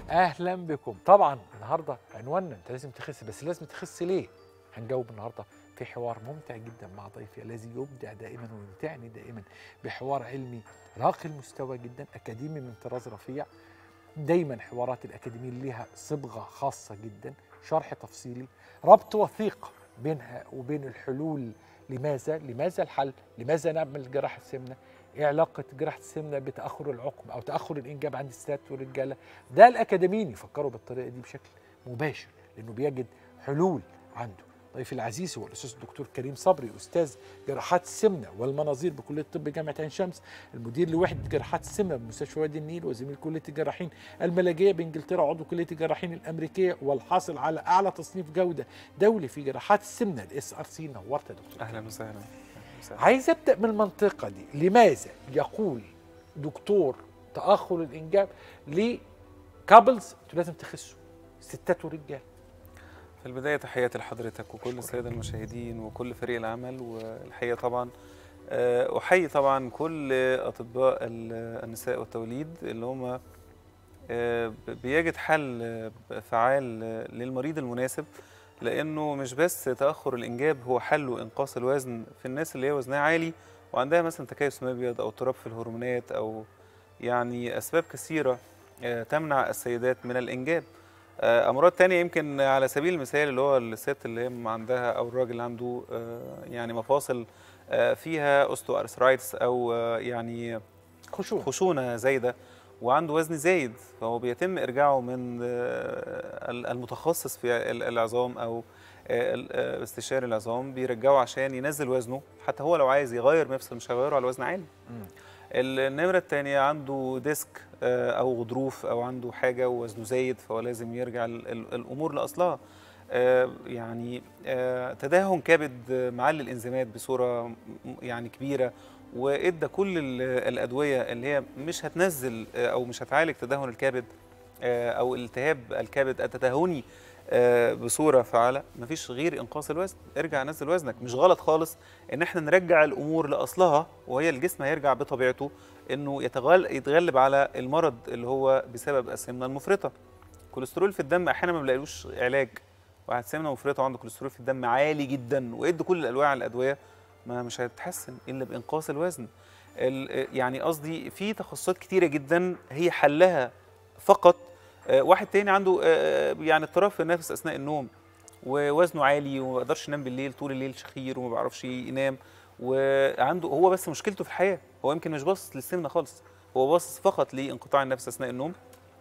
اهلا بكم طبعا النهارده عنواننا انت لازم تخس بس لازم تخس ليه هنجاوب النهارده في حوار ممتع جدا مع ضيفي الذي يبدع دائما ويمتعني دائما بحوار علمي راقي المستوى جدا اكاديمي من طراز رفيع دايما حوارات الاكاديميين لها صبغه خاصه جدا شرح تفصيلي ربط وثيق بينها وبين الحلول لماذا لماذا الحل لماذا نعمل جراحه السمنه ايه علاقه جراحه السمنه بتاخر العقم او تاخر الانجاب عند الستات والرجاله ده الاكاديميين يفكروا بالطريقه دي بشكل مباشر لانه بيجد حلول عنده ضيفي العزيز هو الاستاذ الدكتور كريم صبري استاذ جراحات السمنه والمناظير بكليه الطب جامعه عين شمس المدير لوحده جراحات السمنه بمستشفى وادي النيل وزميل كليه الجراحين الملاجئيه بانجلترا عضو كليه الجراحين الامريكيه والحاصل على اعلى تصنيف جوده دولي في جراحات السمنه الاس ار سي نورت يا دكتور اهلا وسهلا أهلاً وسهلاً. عايز ابدا من المنطقه دي لماذا يقول دكتور تاخر الانجاب لكابلز انتوا لازم تخسوا ستات ورجال في البدايه تحياتي لحضرتك وكل الساده المشاهدين وكل فريق العمل والحقيقه طبعا آه، احيي طبعا كل اطباء ال- النساء والتوليد اللي هم آه، بيجد حل آه، فعال آه، للمريض المناسب لانه مش بس تاخر الانجاب هو حله انقاص الوزن في الناس اللي هي وزنها عالي وعندها مثلا تكيس مبيض او اضطراب في الهرمونات او يعني اسباب كثيره آه، تمنع السيدات من الانجاب آه، امراض تانية يمكن على سبيل المثال اللي هو الست اللي هي عندها او الراجل اللي عنده آه، يعني مفاصل آه، فيها اوستو ارثرايتس او آه، يعني خشوع خشونه زايده وعنده وزن زايد فهو بيتم ارجاعه من آه، المتخصص في ال- العظام او آه، ال- آه، استشاري العظام بيرجعه عشان ينزل وزنه حتى هو لو عايز يغير مفصل مش هيغيره على وزن عالي مم. النمرة الثانية عنده ديسك آه، أو غضروف أو عنده حاجة ووزنه زايد فهو لازم يرجع ال- ال- الأمور لأصلها آه، يعني آه، تدهن كبد آه، معلي الإنزيمات بصورة م- يعني كبيرة وإدى كل ال- الأدوية اللي هي مش هتنزل آه، أو مش هتعالج تدهن الكبد آه، أو التهاب الكبد التدهني آه، بصورة فعالة مفيش غير إنقاص الوزن ارجع نزل وزنك مش غلط خالص ان احنا نرجع الامور لاصلها وهي الجسم هيرجع بطبيعته انه يتغل يتغلب على المرض اللي هو بسبب السمنه المفرطه كوليسترول في الدم احيانا ما بنلاقيلوش علاج واحد سمنه مفرطه وعنده كوليسترول في الدم عالي جدا وادي كل انواع الادويه ما مش هيتحسن الا بانقاص الوزن ال- يعني قصدي في تخصصات كتيره جدا هي حلها فقط آه، واحد تاني عنده آه، يعني اضطراب في النفس اثناء النوم ووزنه عالي وما يقدرش ينام بالليل طول الليل شخير وما بيعرفش ينام وعنده هو بس مشكلته في الحياه هو يمكن مش باصص للسمنه خالص هو باصص فقط لانقطاع النفس اثناء النوم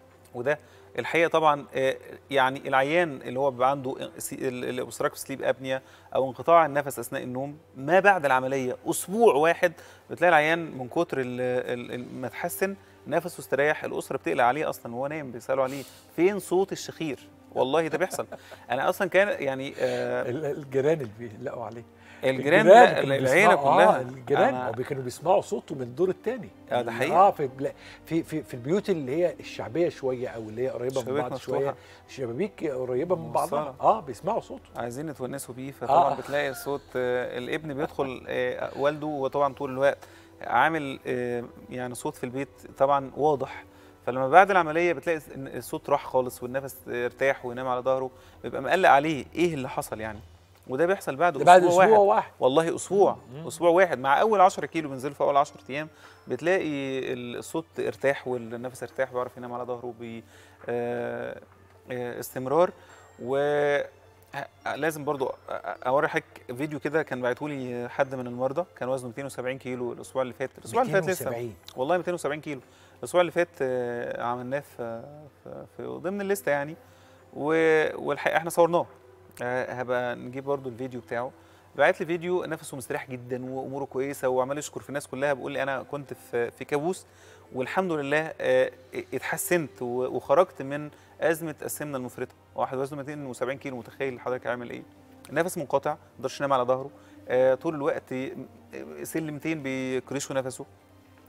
وده الحقيقه طبعا آه، يعني العيان اللي هو بيبقى عنده الاوبستراكتيف سليب ابنيا او انقطاع النفس اثناء النوم ما بعد العمليه اسبوع واحد بتلاقي العيان من كتر ال- ال- ال- ما تحسن نفسه استريح الاسره بتقلق عليه اصلا وهو نايم بيسالوا عليه فين صوت الشخير والله ده بيحصل انا اصلا كان يعني آه ال- الجيران اللي بيقلقوا عليه الجيران لا كانوا العيله بيسمعوا- كلها اه الجيران أنا- هو كانوا بيسمعوا صوته من الدور الثاني آه، ده حقيقي. اه في بلا- في في في البيوت اللي هي الشعبيه شويه او اللي هي قريبه من شبابيك بعض مفتوحة. شويه شبابيك قريبه من بعضها موصلة. اه بيسمعوا صوته عايزين يتونسوا بيه فطبعا آه. بتلاقي صوت آه، الابن بيدخل آه، والده وطبعا طول الوقت عامل آه، يعني صوت في البيت طبعا واضح فلما بعد العمليه بتلاقي ان الصوت راح خالص والنفس ارتاح وينام على ظهره بيبقى مقلق عليه ايه اللي حصل يعني وده بيحصل بعد ده بعد اسبوع اسبوع واحد واحد والله اسبوع مم. اسبوع واحد مع اول 10 كيلو بينزلوا في اول 10 ايام بتلاقي الصوت ارتاح والنفس ارتاح بيعرف ينام على ظهره باستمرار ولازم برضو اوري حضرتك فيديو كده كان بعته لي حد من المرضى كان وزنه 270 كيلو الاسبوع اللي فات الاسبوع اللي فات لسه 270 والله 270 كيلو الاسبوع اللي فات آه، عملناه في في- في ضمن الليسته يعني و- والحقيقه احنا صورناه آه، هبقى نجيب برضو الفيديو بتاعه بعت لي فيديو نفسه مستريح جدا واموره كويسه وعمال يشكر في الناس كلها بيقول لي انا كنت في في كابوس والحمد لله آه، اتحسنت و- وخرجت من ازمه السمنه المفرطه واحد وزنه 270 كيلو متخيل حضرتك عامل ايه نفس منقطع ما يقدرش ينام على ظهره آه، طول الوقت آه، سلمتين بيكرشوا نفسه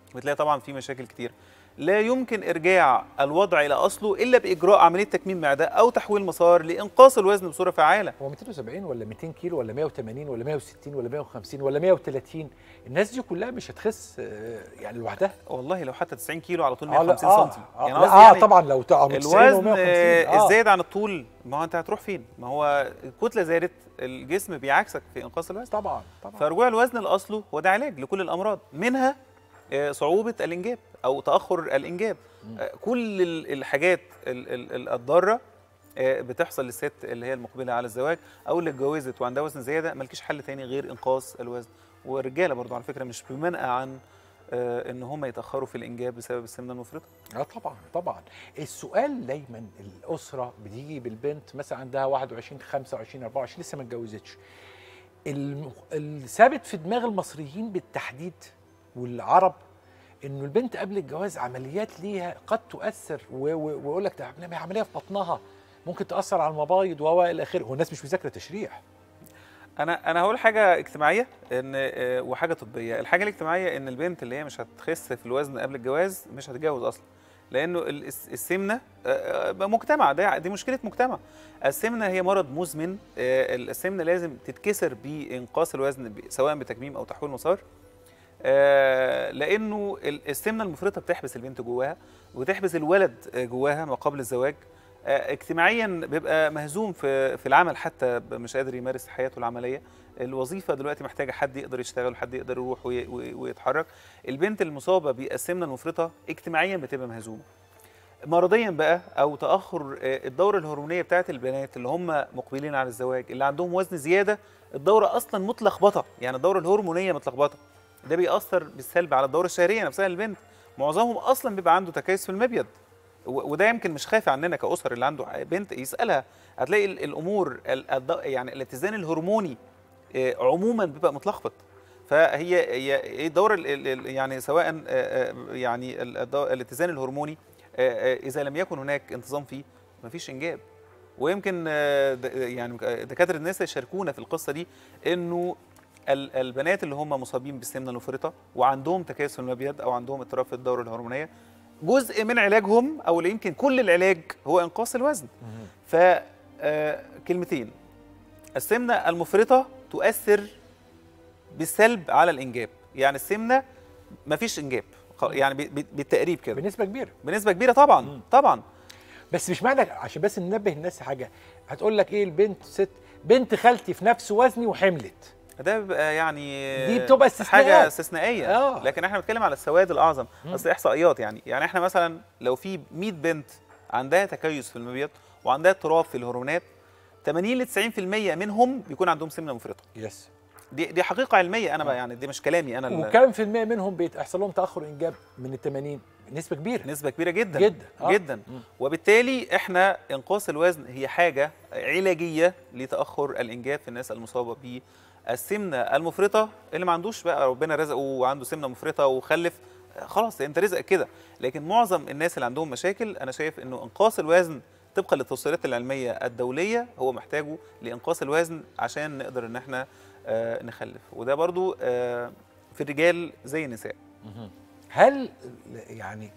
بتلاقي طبعا في مشاكل كتير لا يمكن ارجاع الوضع الى اصله الا باجراء عمليه تكميم معده او تحويل مسار لانقاص الوزن بصوره فعاله هو 270 ولا 200 كيلو ولا 180 ولا 160 ولا 150 ولا 130 الناس دي كلها مش هتخس آه، يعني لوحدها والله لو حتى 90 كيلو على طول آه، لا، 150 آه، سم آه, يعني لا، قصدي اه يعني طبعا لو تقع من 90 الوزن و 150 آه، الزايد عن الطول ما هو انت هتروح فين ما هو الكتله زادت الجسم بيعكسك في انقاص الوزن طبعا طبعا فرجوع الوزن لاصله هو ده علاج لكل الامراض منها آه، صعوبه الانجاب او تاخر الانجاب آه، كل ال- الحاجات ال- ال- ال- الضاره آه، بتحصل للست اللي هي المقبله على الزواج او اللي اتجوزت وعندها وزن زياده مالكيش حل تاني غير انقاص الوزن والرجاله برضو على فكره مش بمنأى عن آه، ان هم يتاخروا في الانجاب بسبب السمنه المفرطه اه طبعا طبعا السؤال دايما الاسره بتيجي بالبنت مثلا عندها 21 25 24 لسه ما اتجوزتش الم- الثابت في دماغ المصريين بالتحديد والعرب انه البنت قبل الجواز عمليات ليها قد تؤثر و- و- ويقول لك ده ما هي عمليه في بطنها ممكن تاثر على المبايض و الى اخره هو الناس مش مذاكره تشريح انا انا هقول حاجه اجتماعيه ان آه، وحاجه طبيه الحاجه الاجتماعيه ان البنت اللي هي مش هتخس في الوزن قبل الجواز مش هتتجوز اصلا لانه ال- الس- السمنه آه، آه، مجتمع ده دي مشكله مجتمع السمنه هي مرض مزمن آه، السمنه لازم تتكسر بانقاص الوزن ب- سواء بتكميم او تحويل مسار آه، لانه ال- السمنه المفرطه بتحبس البنت جواها وتحبس الولد آه، جواها ما قبل الزواج آه، اجتماعيا بيبقى مهزوم في في العمل حتى ب- مش قادر يمارس حياته العمليه الوظيفه دلوقتي محتاجه حد يقدر يشتغل وحد يقدر يروح وي- وي- ويتحرك البنت المصابه بالسمنه المفرطه اجتماعيا بتبقى مهزومه مرضيا بقى او تاخر آه، الدوره الهرمونيه بتاعت البنات اللي هم مقبلين على الزواج اللي عندهم وزن زياده الدوره اصلا متلخبطه يعني الدوره الهرمونيه متلخبطه ده بيأثر بالسلب على الدوره الشهريه نفسها للبنت معظمهم اصلا بيبقى عنده تكيس في المبيض و- وده يمكن مش خافي عننا كاسر اللي عنده بنت يسالها هتلاقي ال- الامور ال- الض- يعني الاتزان الهرموني آه، عموما بيبقى متلخبط فهي هي هي الدوره ال- ال- ال- يعني سواء آه، آه، يعني ال- الدو- الاتزان الهرموني آه، آه، اذا لم يكن هناك انتظام فيه مفيش انجاب ويمكن آه، د- يعني دكاتره النساء يشاركونا في القصه دي انه ال- البنات اللي هم مصابين بالسمنه المفرطه وعندهم تكيس في المبيض او عندهم اضطراب في الدوره الهرمونيه جزء من علاجهم او لا يمكن كل العلاج هو انقاص الوزن ف آه، كلمتين السمنه المفرطه تؤثر بالسلب على الانجاب يعني السمنه مفيش انجاب خ- يعني ب- ب- بالتقريب كده بنسبه كبيره بنسبه كبيره طبعا مم. طبعا بس مش معنى عشان بس ننبه الناس حاجه هتقول لك ايه البنت ست بنت خالتي في نفس وزني وحملت ده بيبقى يعني دي بتبقى استثناءات. حاجه استثنائيه آه. لكن احنا بنتكلم على السواد الاعظم مم. اصل احصائيات يعني يعني احنا مثلا لو في 100 بنت عندها تكيس في المبيض وعندها اضطراب في الهرمونات 80 ل 90% منهم بيكون عندهم سمنه مفرطه يس دي دي حقيقه علميه انا بقى يعني دي مش كلامي انا ال- وكم في المية منهم بيحصل لهم تاخر انجاب من ال 80 نسبه كبيره نسبه كبيره جدا جدا آه. جدا مم. وبالتالي احنا انقاص الوزن هي حاجه علاجيه لتاخر الانجاب في الناس المصابه بالسمنه المفرطه اللي ما عندوش بقى ربنا رزقه وعنده سمنه مفرطه وخلف خلاص انت رزقك كده لكن معظم الناس اللي عندهم مشاكل انا شايف انه انقاص الوزن طبقا للتوصيات العلميه الدوليه هو محتاجه لانقاص الوزن عشان نقدر ان احنا آه نخلف وده برضو آه في الرجال زي النساء هل يعني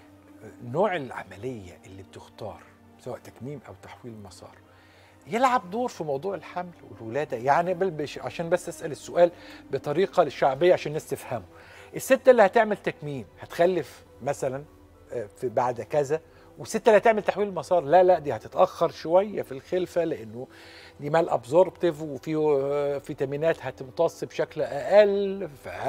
نوع العمليه اللي بتختار سواء تكميم او تحويل مسار يلعب دور في موضوع الحمل والولاده يعني بل بش عشان بس اسال السؤال بطريقه شعبيه عشان الناس تفهمه الست اللي هتعمل تكميم هتخلف مثلا آه، في بعد كذا والست اللي هتعمل تحويل مسار لا لا دي هتتاخر شويه في الخلفه لانه دي مال ابزوربتيف وفي آه، فيتامينات هتمتص بشكل اقل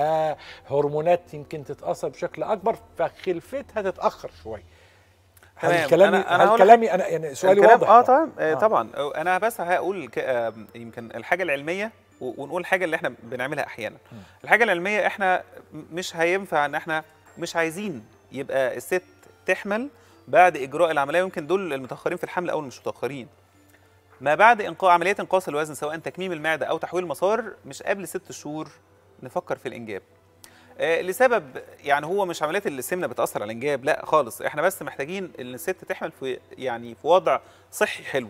فهرمونات يمكن تتاثر بشكل اكبر فخلفتها تتاخر شويه هل تمام. كلامي أنا- أنا هل هقول- كلامي انا يعني سؤالي الكلام- واضح اه طبعاً. طبعا آه. آه. طبعا آه، انا بس هقول ك... آه، يمكن الحاجه العلميه و- ونقول الحاجه اللي احنا بنعملها احيانا م. الحاجه العلميه احنا م- مش هينفع ان احنا مش عايزين يبقى الست تحمل بعد اجراء العمليه يمكن دول المتاخرين في الحمل او مش متاخرين ما بعد انقاء عمليه انقاص الوزن سواء تكميم المعده او تحويل مسار مش قبل ست شهور نفكر في الانجاب آه، لسبب يعني هو مش عمليات السمنه بتاثر على الانجاب لا خالص احنا بس محتاجين ان الست تحمل في يعني في وضع صحي حلو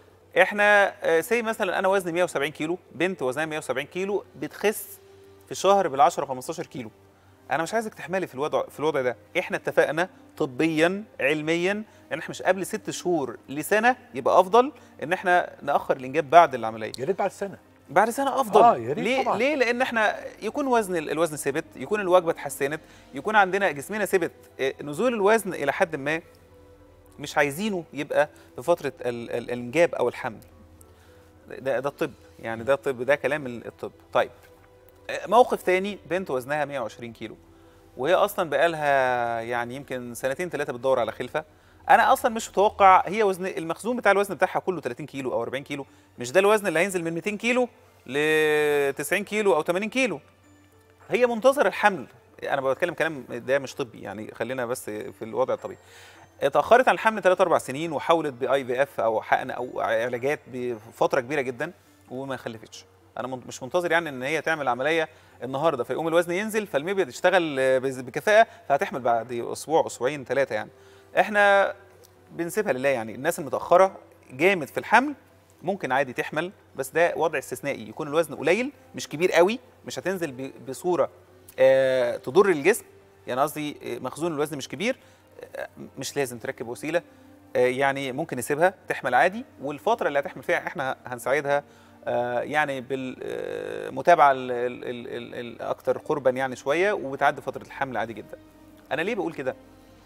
احنا سي مثلا انا وزني 170 كيلو بنت وزنها 170 كيلو بتخس في شهر بال 10 15 كيلو انا مش عايزك تحملي في الوضع في الوضع ده احنا اتفقنا طبيا علميا ان احنا مش قبل ست شهور لسنه يبقى افضل ان احنا ناخر الانجاب بعد العمليه يا ريت بعد سنه بعد سنه افضل آه، يا ريت ليه طبعاً. ليه لان احنا يكون وزن ال- الوزن ثابت يكون الوجبه اتحسنت يكون عندنا جسمنا ثابت إيه، نزول الوزن الى حد ما مش عايزينه يبقى في فتره ال- ال- الانجاب او الحمل ده ده الطب يعني ده الطب ده كلام ال- الطب طيب آه، موقف تاني بنت وزنها 120 كيلو وهي اصلا بقالها يعني يمكن سنتين ثلاثه بتدور على خلفه انا اصلا مش متوقع هي وزن المخزون بتاع الوزن بتاعها كله 30 كيلو او 40 كيلو مش ده الوزن اللي هينزل من 200 كيلو ل 90 كيلو او 80 كيلو هي منتظر الحمل انا بتكلم كلام ده مش طبي يعني خلينا بس في الوضع الطبيعي اتاخرت عن الحمل 3 4 سنين وحاولت باي في اف او حقن او علاجات بفتره كبيره جدا وما خلفتش انا من- مش منتظر يعني ان هي تعمل عمليه النهارده فيقوم الوزن ينزل فالمبيض تشتغل آه، بز- بكفاءه فهتحمل بعد اسبوع اسبوعين ثلاثه يعني احنا بنسيبها لله يعني الناس المتاخره جامد في الحمل ممكن عادي تحمل بس ده وضع استثنائي يكون الوزن قليل مش كبير قوي مش هتنزل ب- بصوره آه تضر الجسم يعني قصدي آه، مخزون الوزن مش كبير آه، مش لازم تركب وسيله آه، يعني ممكن نسيبها تحمل عادي والفتره اللي هتحمل فيها احنا هنساعدها آه، يعني بالمتابعه الاكثر قربا يعني شويه وبتعدي فتره الحمل عادي جدا انا ليه بقول كده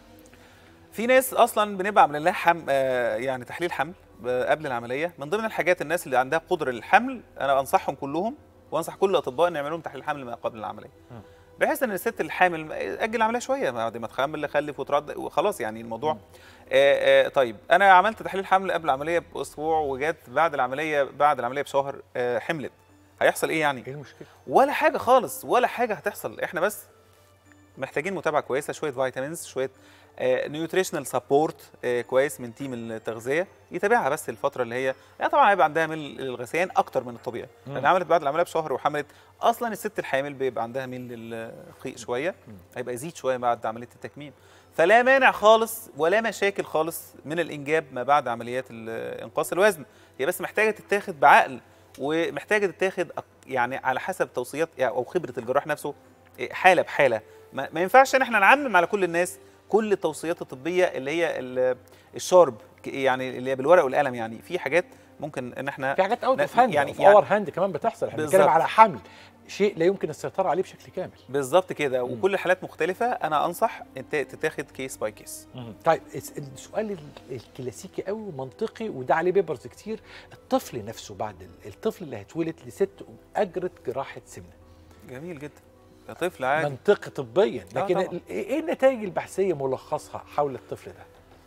في ناس اصلا بنبقى عاملين لها حم... آه، يعني تحليل حمل ب- قبل العمليه من ضمن الحاجات الناس اللي عندها قدره للحمل انا انصحهم كلهم وانصح كل الاطباء ان يعملوا لهم تحليل حمل ما قبل العمليه مم. بحيث ان الست الحامل اجل العمليه شويه بعد ما تخمل خلف وترد وخلاص يعني الموضوع آه آه طيب انا عملت تحليل حمل قبل العمليه باسبوع وجات بعد العمليه بعد العمليه بشهر آه حملت هيحصل ايه يعني ايه المشكله ولا حاجه خالص ولا حاجه هتحصل احنا بس محتاجين متابعه كويسه شويه فيتامينز شويه نيوتريشنال سبورت كويس من تيم التغذيه يتابعها بس الفتره اللي هي يعني طبعا هيبقى عندها ميل للغثيان اكتر من الطبيعي مم. لان عملت بعد العمليه بشهر وحملت اصلا الست الحامل بيبقى عندها ميل للقيء شويه مم. هيبقى يزيد شويه بعد عمليه التكميم فلا مانع خالص ولا مشاكل خالص من الانجاب ما بعد عمليات ال- انقاص الوزن هي بس محتاجه تتاخد بعقل ومحتاجه تتاخد أك- يعني على حسب توصيات يعني او خبره الجراح نفسه إيه، حاله بحاله ما, ما ينفعش ان احنا نعمم على كل الناس كل التوصيات الطبيه اللي هي ال- الشارب ك- يعني اللي هي بالورق والقلم يعني في حاجات ممكن ان احنا في حاجات اوت لا، اوف هاند يعني- يعني في يعني- اور هاند كمان بتحصل احنا بنتكلم بالظبط. على حمل شيء لا يمكن السيطره عليه بشكل كامل بالظبط كده مم. وكل الحالات مختلفه انا انصح انت تتاخد كيس باي كيس طيب الس- السؤال ال- الكلاسيكي قوي ومنطقي وده عليه بيبرز كتير الطفل نفسه بعد ال- الطفل اللي هيتولد لست اجرت جراحه سمنه جميل جدا ده طفل عادي منطقي طبيا آه لكن طبعاً. ال- ايه النتائج البحثيه ملخصها حول الطفل ده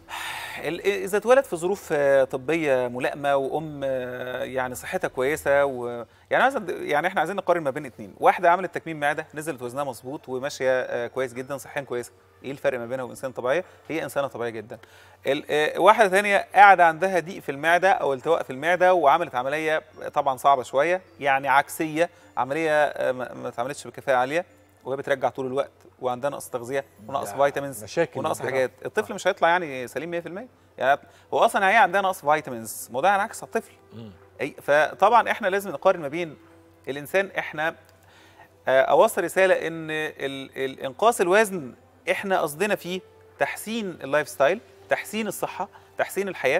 ال- اذا اتولد في ظروف آه، طبيه ملائمه وام آه، يعني صحتها كويسه و يعني عايز يعني احنا عايزين نقارن ما بين اتنين واحده عملت تكميم معده نزلت وزنها مظبوط وماشيه آه، كويس جدا صحيا كويسه ايه الفرق ما بينها وبين انسان طبيعيه هي انسانه طبيعيه جدا ال- آه، واحده ثانيه قاعده عندها ضيق في المعده او التواء في المعده وعملت عمليه طبعا صعبه شويه يعني عكسيه عمليه آه، ما ما اتعملتش بكفاءه عاليه وهي بترجع طول الوقت وعندها نقص تغذيه ونقص ده فيتامينز مشاكل ونقص كبيرة. حاجات الطفل مش هيطلع يعني سليم 100% يعني هو اصلا هي عندها نقص فيتامينز ما ده هينعكس على الطفل مم. اي فطبعا احنا لازم نقارن ما بين الانسان احنا آه، اوصل رساله ان ال- ال- انقاص الوزن احنا قصدنا فيه تحسين اللايف ستايل تحسين الصحه تحسين الحياه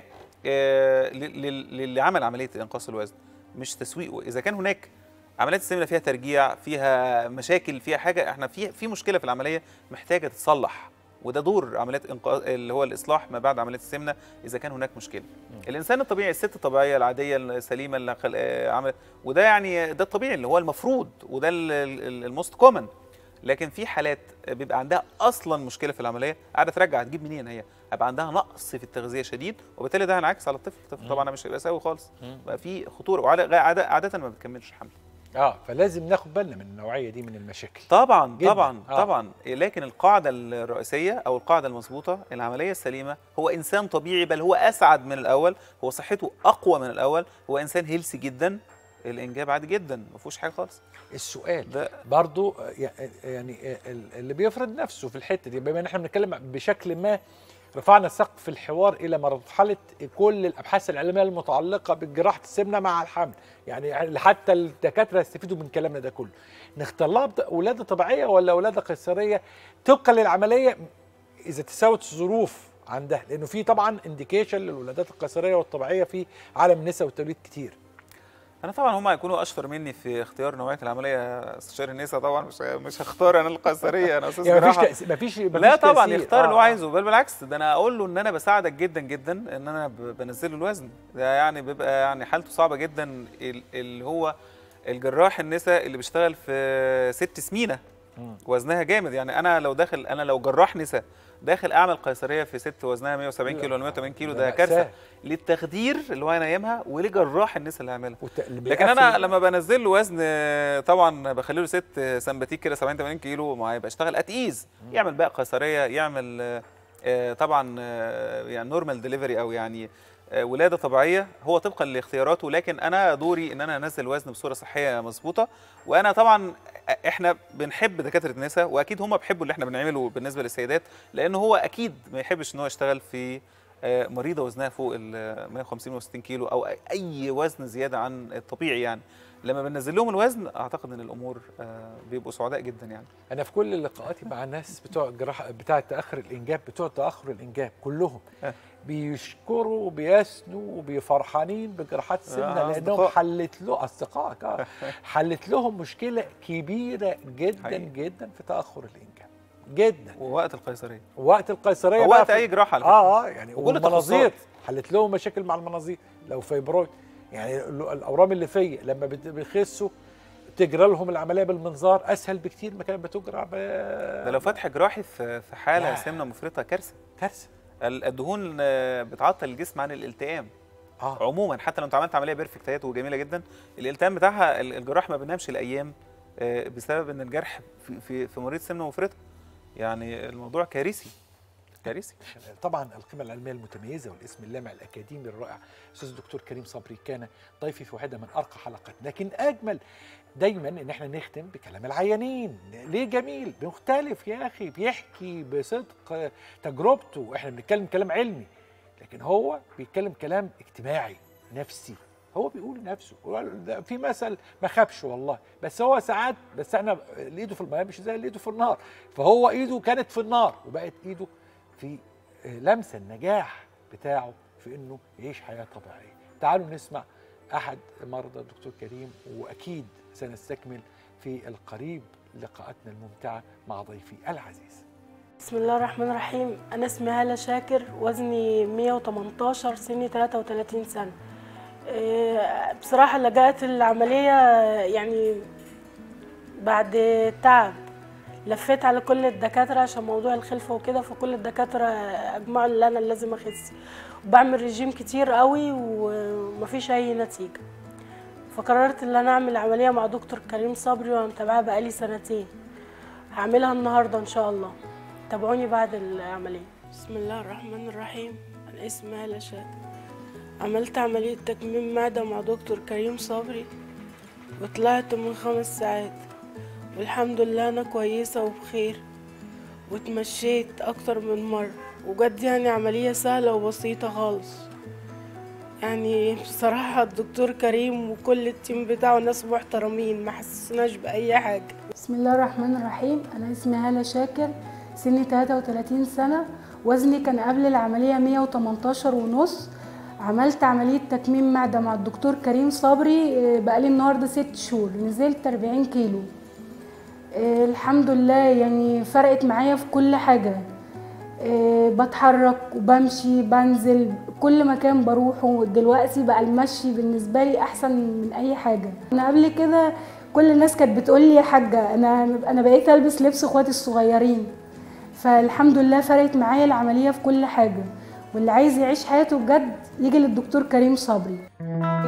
آه، لل- لل- للي عمل عمليه انقاص الوزن مش تسويقه اذا كان هناك عمليات السمنه فيها ترجيع فيها مشاكل فيها حاجه احنا في في مشكله في العمليه محتاجه تتصلح وده دور عمليات إنقاذ اللي هو الاصلاح ما بعد عمليه السمنه اذا كان هناك مشكله الانسان الطبيعي الست الطبيعيه العاديه السليمه اللي خل... آه، عملت وده يعني ده الطبيعي اللي هو المفروض وده الموست كومن لكن في حالات بيبقى عندها اصلا مشكله في العمليه قاعده ترجع هتجيب منين هي هيبقى عندها نقص في التغذيه شديد وبالتالي ده هينعكس على الطفل الطفل طبعا مش هيبقى سوي خالص مم. بقى في خطوره وعاده عاده, عادة ما بتكملش الحمل اه فلازم ناخد بالنا من النوعيه دي من المشاكل طبعا جداً. طبعا آه. طبعا لكن القاعده الرئيسيه او القاعده المظبوطه العمليه السليمه هو انسان طبيعي بل هو اسعد من الاول هو صحته اقوى من الاول هو انسان هيلسي جدا الانجاب عادي جدا ما فيهوش حاجه خالص السؤال ده برضو آه، يع- يعني آه، ال- اللي بيفرض نفسه في الحته دي بما ان احنا بنتكلم بشكل ما رفعنا سقف الحوار الى مرحله كل الابحاث العلميه المتعلقه بجراحه السمنه مع الحمل يعني حتى الدكاتره يستفيدوا من كلامنا ده كله نختار لها بط- ولاده طبيعيه ولا ولاده قيصريه طبقا للعمليه اذا تساوت الظروف عندها لانه في طبعا انديكيشن للولادات القيصريه والطبيعيه في عالم النساء والتوليد كتير انا طبعا هم هيكونوا اشطر مني في اختيار نوعيه العمليه استشاري النساء طبعا مش مش هختار انا القيصريه انا استاذ يعني مفيش جراحه تأثير مفيش مفيش لا طبعا تأثير. يختار اللي هو آه. عايزه بل بالعكس ده انا اقول له ان انا بساعدك جدا جدا ان انا ب- بنزل له الوزن ده يعني بيبقى يعني حالته صعبه جدا ال- اللي هو الجراح النساء اللي بيشتغل في ست سمينه مم. وزنها جامد يعني انا لو داخل انا لو جراح نساء داخل اعمل قيصريه في ست وزنها 170 لا. كيلو ولا 180 كيلو ده ده مأساة. كارثه للتخدير اللي هو هينيمها ولجراح النساء اللي هيعملها وت- اللي لكن انا بيقفل- لما بنزل له وزن آه، طبعا بخلي له ست آه، سمباتيك كده 70 80 كيلو ما هيبقى اشتغل اتقيز يعمل بقى قيصريه يعمل آه، آه، طبعا آه، يعني نورمال ديليفري او يعني آه، ولاده طبيعيه هو طبقا لاختياراته لكن انا دوري ان انا انزل وزن بصوره صحيه مظبوطه وانا طبعا احنا بنحب دكاتره النساء واكيد هم بيحبوا اللي احنا بنعمله بالنسبه للسيدات لان هو اكيد ما يحبش ان هو يشتغل في آه، مريضه وزنها فوق ال 150 و 60 كيلو او اي وزن زياده عن الطبيعي يعني لما بننزل لهم الوزن اعتقد ان الامور آه، بيبقوا سعداء جدا يعني انا في كل لقاءاتي مع الناس بتوع الجراحه بتاع تاخر الانجاب بتوع تاخر الانجاب كلهم آه. بيشكروا وبيثنوا وبيفرحانين بجراحات السمنه آه، لانهم أصدقاء. حلت له اصدقائك آه. حلت لهم مشكله كبيره جدا حقيقي. جدا في تاخر الانجاب جدا ووقت القيصريه وقت القيصريه أو بقى وقت في- اي جراحه على فكره اه اه يعني وكل والمناظير التخصصات. حلت لهم مشاكل مع المناظير لو فيبرويد يعني ال- الاورام اللي فيا لما بت- بيخسوا تجرى لهم العمليه بالمنظار اسهل بكتير ما كانت بتجرى ب ده لو فتح جراحي في في حاله لا. سمنه مفرطه كارثه كارثه ال- الدهون آه، بتعطل الجسم عن الالتئام اه عموما حتى لو انت عملت عمليه بيرفكت وجميله جدا الالتئام بتاعها ال- الجراح ما بينامش الايام آه، بسبب ان الجرح في في, في مريض سمنه مفرطه يعني الموضوع كارثي كارثي طبعا القيمه العلميه المتميزه والاسم اللامع الاكاديمي الرائع استاذ الدكتور كريم صبري كان ضيفي في واحده من ارقى حلقات لكن اجمل دايما ان احنا نختم بكلام العيانين ليه جميل مختلف يا اخي بيحكي بصدق تجربته احنا بنتكلم كلام علمي لكن هو بيتكلم كلام اجتماعي نفسي هو بيقول نفسه هو ده في مثل ما خابش والله بس هو ساعات بس احنا اللي ايده في الميه مش زي اللي ايده في النار فهو ايده كانت في النار وبقت ايده في لمس النجاح بتاعه في انه يعيش حياه طبيعيه تعالوا نسمع احد مرضى الدكتور كريم واكيد سنستكمل في القريب لقاءاتنا الممتعه مع ضيفي العزيز بسم الله الرحمن الرحيم أنا اسمي هالة شاكر وزني 118 سني 33 سنة إيه، بصراحة لجأت العملية يعني بعد تعب لفيت على كل الدكاترة عشان موضوع الخلفة وكده فكل الدكاترة أجمعوا إن أنا لازم أخس وبعمل رجيم كتير قوي ومفيش أي نتيجة فقررت إن أنا أعمل عملية مع دكتور كريم صبري وأنا متابعاه بقالي سنتين هعملها النهارده ان شاء الله تابعوني بعد العمليه بسم الله الرحمن الرحيم انا اسمي هالة شاكر عملت عمليه تكميم معده مع دكتور كريم صبري وطلعت من خمس ساعات والحمد لله انا كويسه وبخير واتمشيت اكتر من مره وجد يعني عمليه سهله وبسيطه خالص يعني بصراحه الدكتور كريم وكل التيم بتاعه ناس محترمين ما حسسناش باي حاجه بسم الله الرحمن الرحيم أنا اسمي هالة شاكر سني 33 سنة وزني كان قبل العملية 118 ونص عملت عملية تكميم معدة مع الدكتور كريم صبري آه، بقالي النهاردة ست شهور نزلت 40 كيلو آه، الحمد لله يعني فرقت معايا في كل حاجة آه، بتحرك وبمشي بنزل كل مكان بروحه دلوقتي بقى المشي بالنسبة لي أحسن من أي حاجة أنا قبل كده كل الناس كانت بتقول لي يا حاجة أنا أنا بقيت ألبس لبس إخواتي الصغيرين فالحمد لله فرقت معايا العملية في كل حاجة واللي عايز يعيش حياته بجد يجي للدكتور كريم صبري